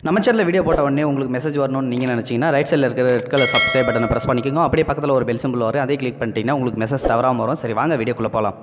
நம்ம சேனலில் வீடியோ போட்ட உடனே உங்களுக்கு மெசேஜ் வரணும்னு நீங்கள் நினச்சிங்கன்னா ரைட் சைடில் இருக்கிற ரெட் கலர் சப்ஸ்கிரைப் பட்டனை ப்ரெஸ் பண்ணிக்கோங்க அப்படியே பக்கத்தில் ஒரு பெல் சிம்பிள் வரும் அதே கிளிக் பண்ணிட்டீங்கன்னா உங்களுக்கு மெசேஜ் தவறாமல் வரும் சரி வாங்க வீடியோக்குள்ளே போகலாம்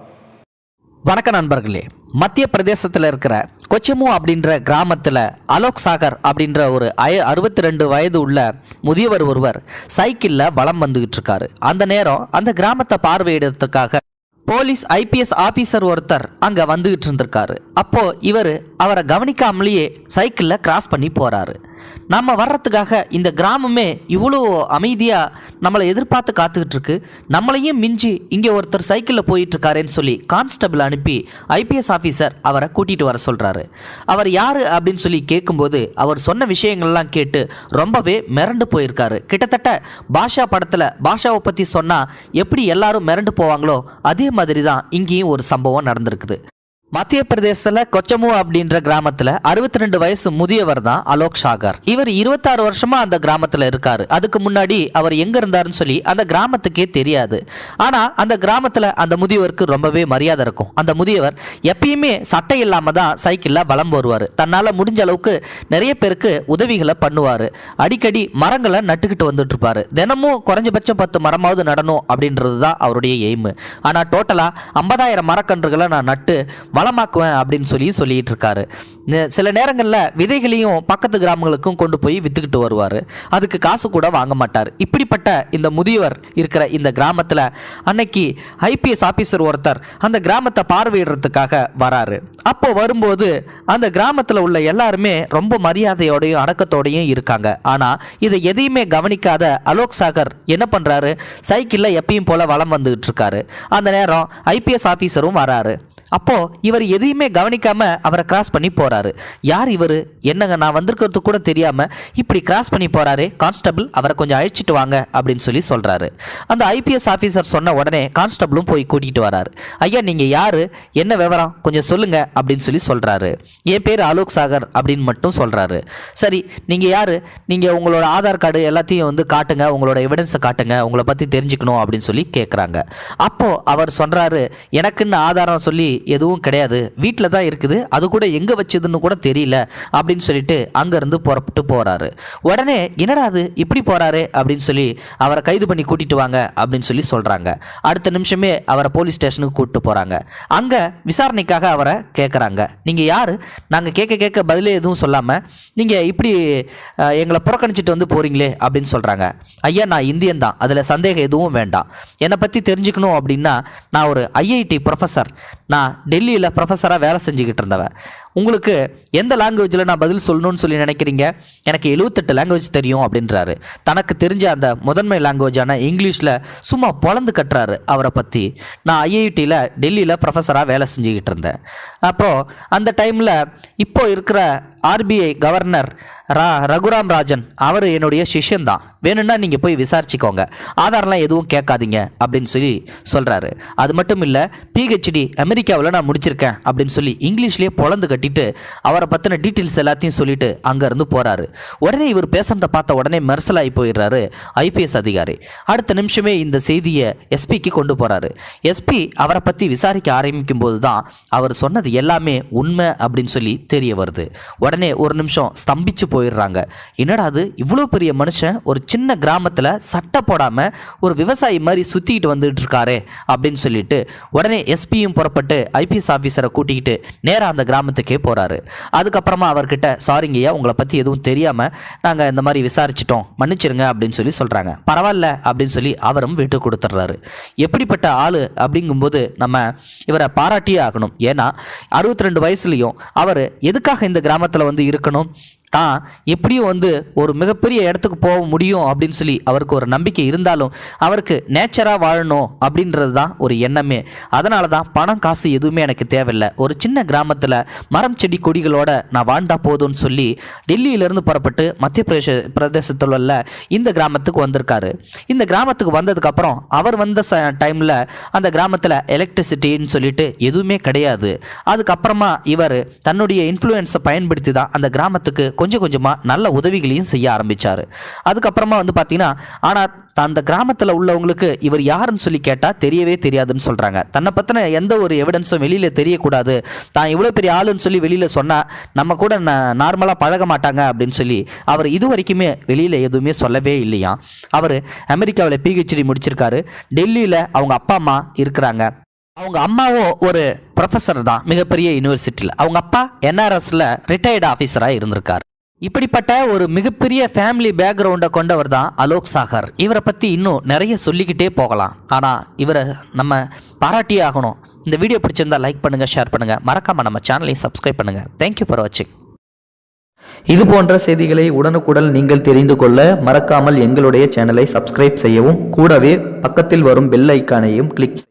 வணக்க நண்பர்களே மத்திய பிரதேசத்தில் இருக்கிற கொச்சமு அப்படின்ற கிராமத்தில் அலோக் சாகர் அப்படின்ற ஒரு அய அறுபத்தி ரெண்டு வயது உள்ள முதியவர் ஒருவர் சைக்கிளில் வலம் வந்துகிட்டு இருக்காரு அந்த நேரம் அந்த கிராமத்தை பார்வையிடறதுக்காக போலீஸ் ஐபிஎஸ் ஆபீசர் ஒருத்தர் அங்கே வந்துகிட்டு இருந்திருக்காரு அப்போ இவர் அவரை கவனிக்காமலேயே சைக்கிளில் கிராஸ் பண்ணி போறாரு நம்ம வர்றதுக்காக இந்த கிராமமே இவ்வளோ அமைதியாக நம்மளை எதிர்பார்த்து காத்துக்கிட்டு இருக்கு நம்மளையும் மிஞ்சி இங்கே ஒருத்தர் சைக்கிளில் போயிட்டு இருக்காருன்னு சொல்லி கான்ஸ்டபிள் அனுப்பி ஐபிஎஸ் ஆஃபீஸர் அவரை கூட்டிகிட்டு வர சொல்கிறாரு அவர் யார் அப்படின்னு சொல்லி கேட்கும்போது அவர் சொன்ன விஷயங்கள்லாம் கேட்டு ரொம்பவே மிரண்டு போயிருக்காரு கிட்டத்தட்ட பாஷா படத்தில் பாஷாவை பற்றி சொன்னால் எப்படி எல்லாரும் மிரண்டு போவாங்களோ அதே மாதிரி தான் இங்கேயும் ஒரு சம்பவம் நடந்திருக்குது மத்திய பிரதேசத்தில் கொச்சமு அப்படின்ற கிராமத்தில் அறுபத்தி ரெண்டு வயசு முதியவர் தான் அலோக் சாகர் இவர் இருபத்தாறு வருஷமா அந்த கிராமத்தில் இருக்காரு அதுக்கு முன்னாடி அவர் எங்க இருந்தாருன்னு சொல்லி அந்த கிராமத்துக்கே தெரியாது ஆனா அந்த கிராமத்தில் அந்த முதியவருக்கு ரொம்பவே மரியாதை இருக்கும் அந்த முதியவர் எப்பயுமே சட்டை இல்லாம தான் சைக்கிளில் வலம் வருவார் தன்னால முடிஞ்ச அளவுக்கு நிறைய பேருக்கு உதவிகளை பண்ணுவார் அடிக்கடி மரங்களை நட்டுக்கிட்டு வந்துட்டு இருப்பாரு தினமும் குறைஞ்சபட்சம் பத்து மரமாவது நடணும் அப்படின்றது தான் அவருடைய எய்மு ஆனால் டோட்டலாக ஐம்பதாயிரம் மரக்கன்றுகளை நான் நட்டு வளமாக்குவேன் அப்படின்னு சொல்லி சொல்லிட்டு இருக்காரு நெ- சில நேரங்களில் விதைகளையும் பக்கத்து கிராமங்களுக்கும் கொண்டு போய் வித்துக்கிட்டு வருவார் அதுக்கு காசு கூட வாங்க மாட்டார் இப்படிப்பட்ட இந்த முதியவர் இருக்கிற இந்த கிராமத்தில் அன்னைக்கு ஐபிஎஸ் ஆபீசர் ஒருத்தர் அந்த கிராமத்தை பார்வையிடுறதுக்காக வராரு அப்போ வரும்போது அந்த கிராமத்தில் உள்ள எல்லாருமே ரொம்ப மரியாதையோடையும் அடக்கத்தோடையும் இருக்காங்க ஆனால் இதை எதையுமே கவனிக்காத அலோக் சாகர் என்ன பண்ணுறாரு சைக்கிளில் எப்பயும் போல வலம் வந்துகிட்டு இருக்காரு அந்த நேரம் ஐபிஎஸ் ஆஃபீஸரும் வராரு அப்போ இவர் எதையுமே கவனிக்காம அவரை கிராஸ் பண்ணி போறாரு யார் இவர் என்னங்க நான் வந்திருக்கிறது கூட தெரியாம இப்படி கிராஸ் பண்ணி போறாரு கான்ஸ்டபிள் அவரை கொஞ்சம் அழைச்சிட்டு வாங்க அப்படின்னு சொல்லி சொல்றாரு அந்த ஐபிஎஸ் ஆஃபீஸர் சொன்ன உடனே கான்ஸ்டபிளும் போய் கூட்டிட்டு வராரு ஐயா நீங்க யாரு என்ன விவரம் கொஞ்சம் சொல்லுங்க அப்படின்னு சொல்லி சொல்றாரு என் பேர் அலோக் சாகர் அப்படின்னு மட்டும் சொல்றாரு சரி நீங்க யாரு நீங்க உங்களோட ஆதார் கார்டு எல்லாத்தையும் வந்து காட்டுங்க உங்களோட எவிடன்ஸை காட்டுங்க உங்களை பத்தி தெரிஞ்சுக்கணும் அப்படின்னு சொல்லி கேட்குறாங்க அப்போ அவர் சொல்றாரு எனக்குன்னு ஆதாரம் சொல்லி எதுவும் கிடையாது வீட்டில் தான் இருக்குது அது கூட எங்கே வச்சதுன்னு கூட தெரியல அப்படின்னு சொல்லிட்டு அங்கேருந்து புறப்பட்டு போறாரு உடனே என்னடா அது இப்படி போறாரு அப்படின்னு சொல்லி அவரை கைது பண்ணி கூட்டிட்டு வாங்க அப்படின்னு சொல்லி சொல்றாங்க அடுத்த நிமிஷமே அவரை போலீஸ் ஸ்டேஷனுக்கு கூட்டிட்டு போறாங்க அங்க விசாரணைக்காக அவரை கேட்குறாங்க நீங்க யாரு நாங்கள் கேட்க கேட்க பதிலே எதுவும் சொல்லாம நீங்க இப்படி அஹ், எங்களை புறக்கணிச்சிட்டு வந்து போறீங்களே அப்படின்னு சொல்றாங்க ஐயா நான் இந்தியன் தான் அதில் சந்தேகம் எதுவும் வேண்டாம் என்னை பற்றி தெரிஞ்சுக்கணும் அப்படின்னா நான் ஒரு ஐஐடி ப்ரொஃபஸர் நான் டெல்லியில் ப்ரொஃபஸராக வேலை செஞ்சுக்கிட்டு இருந்தவன் உங்களுக்கு எந்த லாங்குவேஜில் நான் பதில் சொல்லணும்னு சொல்லி நினைக்கிறீங்க எனக்கு எழுபத்தெட்டு லாங்குவேஜ் தெரியும் அப்படின்றாரு தனக்கு தெரிஞ்ச அந்த முதன்மை லாங்குவேஜான இங்கிலீஷில் சும்மா பொழந்து கட்டுறாரு அவரை பற்றி நான் ஐஐடியில் டெல்லியில் ப்ரொஃபஸராக வேலை செஞ்சுக்கிட்டு இருந்தேன் அப்புறம் அந்த டைமில் இப்போ இருக்கிற ஆர்பிஐ கவர்னர் ரா ரகுராம் ராஜன் அவர் என்னுடைய சிஷ்யன் தான் வேணும்னா நீங்கள் போய் விசாரிச்சுக்கோங்க ஆதாரம்லாம் எதுவும் கேட்காதீங்க அப்படின்னு சொல்லி சொல்கிறாரு அது மட்டும் இல்லை பிஹெச்டி அமெரிக்காவில் நான் முடிச்சிருக்கேன் அப்படின்னு சொல்லி இங்கிலீஷ்லேயே பொழந்து கட்டிட்டு அவரை பற்றின டீட்டெயில்ஸ் எல்லாத்தையும் சொல்லிட்டு அங்கேருந்து போகிறாரு உடனே இவர் பேசுறத பார்த்த உடனே மெர்சலாகி போயிடுறாரு ஐபிஎஸ் அதிகாரி அடுத்த நிமிஷமே இந்த செய்தியை எஸ்பிக்கு கொண்டு போகிறாரு எஸ்பி அவரை பற்றி விசாரிக்க ஆரம்பிக்கும் போது தான் அவர் சொன்னது எல்லாமே உண்மை அப்படின்னு சொல்லி தெரிய வருது உடனே ஒரு நிமிஷம் ஸ்தம்பிச்சு போயிடுறாங்க என்னடா அது இவ்வளோ பெரிய மனுஷன் ஒரு சின்ன கிராமத்தில் சட்டை போடாமல் ஒரு விவசாயி மாதிரி சுற்றிக்கிட்டு வந்துட்டு இருக்காரே அப்படின்னு சொல்லிட்டு உடனே எஸ்பியும் புறப்பட்டு ஐபிஎஸ் ஆஃபீஸரை கூட்டிக்கிட்டு நேராக அந்த கிராமத்துக்கே போகிறாரு அதுக்கப்புறமா அவர்கிட்ட சாரிங்கய்யா உங்களை பற்றி எதுவும் தெரியாமல் நாங்கள் இந்த மாதிரி விசாரிச்சிட்டோம் மன்னிச்சிருங்க அப்படின்னு சொல்லி சொல்கிறாங்க பரவாயில்ல அப்படின்னு சொல்லி அவரும் விட்டு கொடுத்துட்றாரு எப்படிப்பட்ட ஆள் அப்படிங்கும்போது நம்ம இவரை பாராட்டியே ஆகணும் ஏன்னா அறுபத்தி ரெண்டு வயசுலையும் அவர் எதுக்காக இந்த கிராமத்தில் வந்து இருக்கணும் தான் எப்படியும் வந்து ஒரு மிகப்பெரிய இடத்துக்கு போக முடியும் அப்படின்னு சொல்லி அவருக்கு ஒரு நம்பிக்கை இருந்தாலும் அவருக்கு நேச்சராக வாழணும் அப்படின்றது தான் ஒரு எண்ணமே அதனால தான் பணம் காசு எதுவுமே எனக்கு தேவையில்லை ஒரு சின்ன கிராமத்தில் மரம் செடி கொடிகளோட நான் வாழ்ந்தா போதும்னு சொல்லி டெல்லியிலேருந்து புறப்பட்டு மத்திய பிரதேச பிரதேசத்தில் உள்ள இந்த கிராமத்துக்கு வந்திருக்காரு இந்த கிராமத்துக்கு வந்ததுக்கப்புறம் அவர் வந்த ச டைமில் அந்த கிராமத்தில் எலக்ட்ரிசிட்டின்னு சொல்லிட்டு எதுவுமே கிடையாது அதுக்கப்புறமா இவர் தன்னுடைய இன்ஃப்ளூயன்ஸை பயன்படுத்தி தான் அந்த கிராமத்துக்கு கொஞ்சம் கொஞ்சமாக நல்ல உதவிகளையும் செய்ய ஆரம்பித்தார் அதுக்கப்புறமா வந்து பார்த்தீங்கன்னா ஆனால் அந்த கிராமத்தில் உள்ளவங்களுக்கு இவர் யாருன்னு சொல்லி கேட்டால் தெரியவே தெரியாதுன்னு சொல்கிறாங்க தன்னை பற்றின எந்த ஒரு எவிடன்ஸும் வெளியில் தெரியக்கூடாது தான் இவ்வளோ பெரிய ஆளுன்னு சொல்லி வெளியில் சொன்னால் நம்ம கூட நார்மலாக பழக மாட்டாங்க அப்படின்னு சொல்லி அவர் இது வரைக்குமே வெளியில் எதுவுமே சொல்லவே இல்லையா அவர் அமெரிக்காவில் பிஹெச்டி முடிச்சிருக்காரு டெல்லியில் அவங்க அப்பா அம்மா இருக்கிறாங்க அவங்க அம்மாவும் ஒரு ப்ரொஃபஸர் தான் மிகப்பெரிய யூனிவர்சிட்டியில் அவங்க அப்பா என்ஆர்எஸ்ல ரிட்டையர்டு ஆஃபீஸராக இருந்திருக்கார் இப்படிப்பட்ட ஒரு மிகப்பெரிய ஃபேமிலி பேக்ரவுண்டை கொண்டவர் தான் அலோக் சாகர் இவரை பற்றி இன்னும் நிறைய சொல்லிக்கிட்டே போகலாம் ஆனால் இவரை நம்ம பாராட்டியே ஆகணும் இந்த வீடியோ பிடிச்சிருந்தா லைக் பண்ணுங்கள் ஷேர் பண்ணுங்கள் மறக்காமல் நம்ம சேனலையும் சப்ஸ்கிரைப் பண்ணுங்கள் தேங்க்யூ ஃபார் வாட்சிங் இது போன்ற செய்திகளை உடனுக்குடன் நீங்கள் தெரிந்து கொள்ள மறக்காமல் எங்களுடைய சேனலை சப்ஸ்கிரைப் செய்யவும் கூடவே பக்கத்தில் வரும் பெல் ஐக்கானையும் கிளிக்